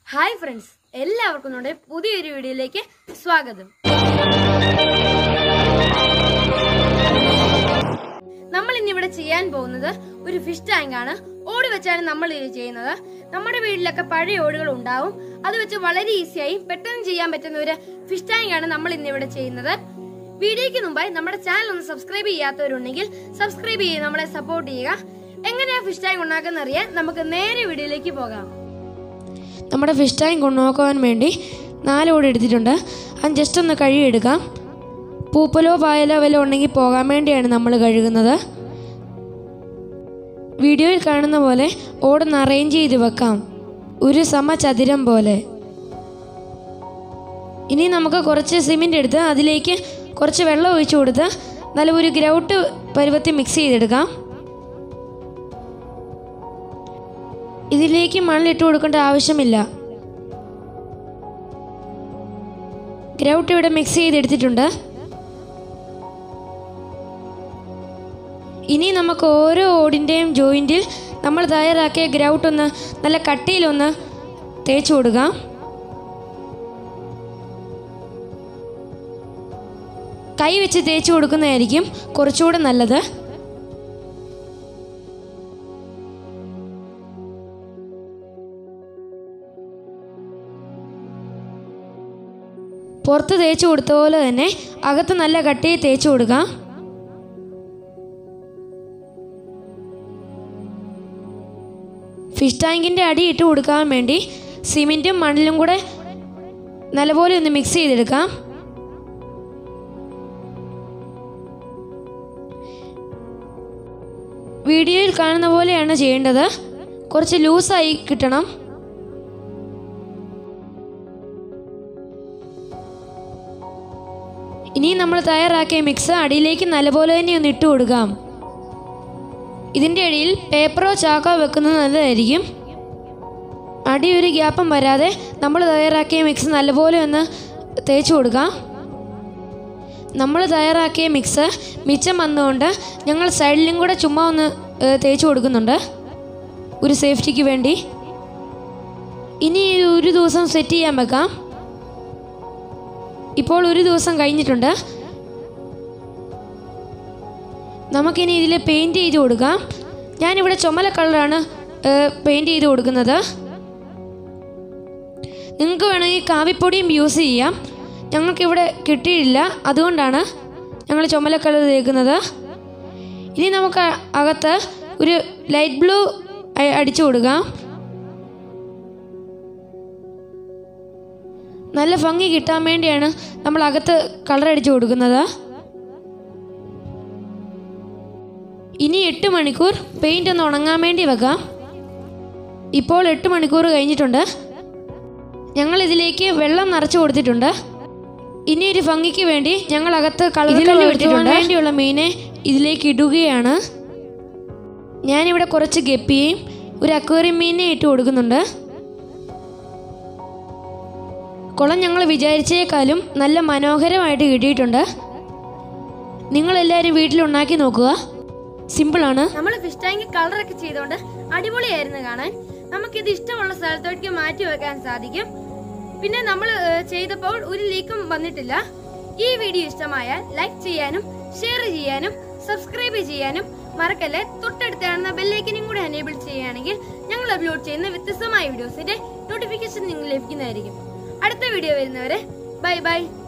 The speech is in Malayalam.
ഹായ് ഫ്രണ്ട്സ് എല്ലാവർക്കും നമ്മുടെ പുതിയൊരു വീഡിയോയിലേക്ക് സ്വാഗതം നമ്മൾ ഇന്നിവിടെ ചെയ്യാൻ പോകുന്നത് ഒരു ഫിഷ് ടാങ്ക് ആണ് ഓട് വെച്ചാണ് നമ്മൾ ഇത് ചെയ്യുന്നത് നമ്മുടെ വീട്ടിലൊക്കെ പഴയ ഓടുകൾ ഉണ്ടാവും അത് വെച്ച് വളരെ ഈസിയായി പെട്ടെന്ന് ചെയ്യാൻ പറ്റുന്ന ഒരു ഫിഷ് ടാങ്ക് ആണ് നമ്മൾ ഇന്നിവിടെ ചെയ്യുന്നത് വീഡിയോയ്ക്ക് മുമ്പായി നമ്മുടെ ചാനൽ ഒന്ന് സബ്സ്ക്രൈബ് ചെയ്യാത്തവരുണ്ടെങ്കിൽ സബ്സ്ക്രൈബ് ചെയ്ത് നമ്മളെ സപ്പോർട്ട് ചെയ്യുക എങ്ങനെയാ ഫിഷ് ടാങ്ക് ഉണ്ടാക്കുന്ന അറിയാൻ നമുക്ക് നേരെ വീഡിയോയിലേക്ക് പോകാം നമ്മുടെ ഫിഷ് ടാങ്ക് കൊണ്ടുനോക്കാൻ വേണ്ടി നാല് ഓട് എടുത്തിട്ടുണ്ട് അത് ജസ്റ്റ് ഒന്ന് കഴുകിയെടുക്കാം പൂപ്പലോ പായലോ വല്ലതും ഉണ്ടെങ്കിൽ പോകാൻ വേണ്ടിയാണ് നമ്മൾ കഴുകുന്നത് വീഡിയോയിൽ കാണുന്ന പോലെ ഓടൊന്ന് അറേഞ്ച് ചെയ്ത് വെക്കാം ഒരു സമചതുരം പോലെ ഇനി നമുക്ക് കുറച്ച് സിമെൻ്റ് എടുത്ത് അതിലേക്ക് കുറച്ച് വെള്ളം ഒഴിച്ചു കൊടുത്ത് നല്ല ഒരു ഗ്രൗട്ട് പരുവത്തിൽ മിക്സ് ചെയ്തെടുക്കാം ഇതിലേക്ക് മണ്ണിട്ട് കൊടുക്കേണ്ട ആവശ്യമില്ല ഗ്രൗട്ട് ഇവിടെ മിക്സ് ചെയ്തെടുത്തിട്ടുണ്ട് ഇനി നമുക്ക് ഓരോ ഓടിൻ്റെയും ജോയിൻറ്റിൽ നമ്മൾ തയ്യാറാക്കിയ ഗ്രൗട്ട് ഒന്ന് നല്ല കട്ടിയിലൊന്ന് തേച്ച് കൊടുക്കാം കൈ വെച്ച് തേച്ച് കൊടുക്കുന്നതായിരിക്കും കുറച്ചുകൂടെ നല്ലത് പുറത്ത് തേച്ച് കൊടുത്ത പോലെ തന്നെ അകത്ത് നല്ല കട്ടിയിൽ തേച്ച് കൊടുക്കാം ഫിഷ് ടാങ്കിൻ്റെ അടി ഇട്ട് കൊടുക്കാൻ വേണ്ടി സിമെൻറ്റും മണ്ണിലും കൂടെ നല്ലപോലെ ഒന്ന് മിക്സ് ചെയ്തെടുക്കാം വീഡിയോയിൽ കാണുന്ന പോലെയാണ് ചെയ്യേണ്ടത് കുറച്ച് ലൂസായി കിട്ടണം ഇനി നമ്മൾ തയ്യാറാക്കിയ മിക്സ് അടിയിലേക്ക് നല്ലപോലെ തന്നെ ഒന്ന് ഇട്ട് കൊടുക്കാം ഇതിൻ്റെ അടിയിൽ പേപ്പറോ ചാക്കോ വെക്കുന്നത് നല്ലതായിരിക്കും അടി ഒരു ഗ്യാപ്പും വരാതെ നമ്മൾ തയ്യാറാക്കിയ മിക്സ് നല്ലപോലെ ഒന്ന് തേച്ച് കൊടുക്കാം നമ്മൾ തയ്യാറാക്കിയ മിക്സ് മിച്ചം വന്നുകൊണ്ട് ഞങ്ങൾ സൈഡിലും കൂടെ ചുമ്മാ ഒന്ന് ഏ, തേച്ച് കൊടുക്കുന്നുണ്ട് ഒരു സേഫ്റ്റിക്ക് വേണ്ടി ഇനി ഒരു ദിവസം സെറ്റ് ചെയ്യാൻ വെക്കാം ഇപ്പോൾ ഒരു ദിവസം കഴിഞ്ഞിട്ടുണ്ട് നമുക്കിനി ഇതിൽ പെയിൻറ് ചെയ്ത് കൊടുക്കാം ഞാനിവിടെ ചുമല കളറാണ് പെയിൻറ് ചെയ്ത് കൊടുക്കുന്നത് നിങ്ങൾക്ക് വേണമെങ്കിൽ കാവിപ്പൊടിയും യൂസ് ചെയ്യാം ഞങ്ങൾക്കിവിടെ കിട്ടിയില്ല അതുകൊണ്ടാണ് ഞങ്ങൾ ചുമല കളർ തേക്കുന്നത് ഇനി നമുക്ക് അകത്ത് ഒരു ലൈറ്റ് ബ്ലൂ അടിച്ചു കൊടുക്കാം നല്ല ഭംഗി കിട്ടാൻ വേണ്ടിയാണ് നമ്മൾ അകത്ത് കളർ അടിച്ചു കൊടുക്കുന്നത് ഇനി എട്ട് മണിക്കൂർ പെയിൻ്റ് ഒന്ന് ഉണങ്ങാൻ വേണ്ടി വെക്കാം ഇപ്പോൾ എട്ട് മണിക്കൂർ കഴിഞ്ഞിട്ടുണ്ട് ഞങ്ങൾ ഇതിലേക്ക് വെള്ളം നിറച്ചു കൊടുത്തിട്ടുണ്ട് ഇനി ഒരു ഭംഗിക്ക് വേണ്ടി ഞങ്ങൾ അകത്ത് കളർ എടുത്തിട്ടുണ്ട് വേണ്ടിയുള്ള മീനെ ഇതിലേക്ക് ഇടുകയാണ് ഞാനിവിടെ കുറച്ച് ഗപ്പിയും ഒരു അക്വേറിയം മീനെ ഇട്ട് കൊടുക്കുന്നുണ്ട് കുളം ഞങ്ങൾ വിചാരിച്ചേക്കാളും നല്ല മനോഹരമായിട്ട് കിട്ടിയിട്ടുണ്ട് നിങ്ങളെല്ലാവരും വീട്ടിലുണ്ടാക്കി നോക്കുക സിമ്പിളാണ് നമ്മൾ ഫിഷ് ടാങ്ക് കളറൊക്കെ ചെയ്തുകൊണ്ട് അടിപൊളിയായിരുന്നു കാണാൻ നമുക്കിത് ഇഷ്ടമുള്ള സ്ഥലത്തോട്ട് മാറ്റി വെക്കാൻ സാധിക്കും പിന്നെ നമ്മൾ ചെയ്തപ്പോൾ ഒരു ലീക്കും വന്നിട്ടില്ല ഈ വീഡിയോ ഇഷ്ടമായാൽ ലൈക്ക് ചെയ്യാനും ഷെയർ ചെയ്യാനും സബ്സ്ക്രൈബ് ചെയ്യാനും മറക്കല്ലേ തൊട്ടടുത്ത് കാണുന്ന ബെല്ലൈക്കനും കൂടി എനേബിൾ ചെയ്യുകയാണെങ്കിൽ ഞങ്ങൾ അപ്ലോഡ് ചെയ്യുന്ന വ്യത്യസ്തമായ വീഡിയോസിന്റെ നോട്ടിഫിക്കേഷൻ നിങ്ങൾ ലഭിക്കുന്നതായിരിക്കും അടുത്ത വീഡിയോ വരുന്നവരെ ബൈ ബൈ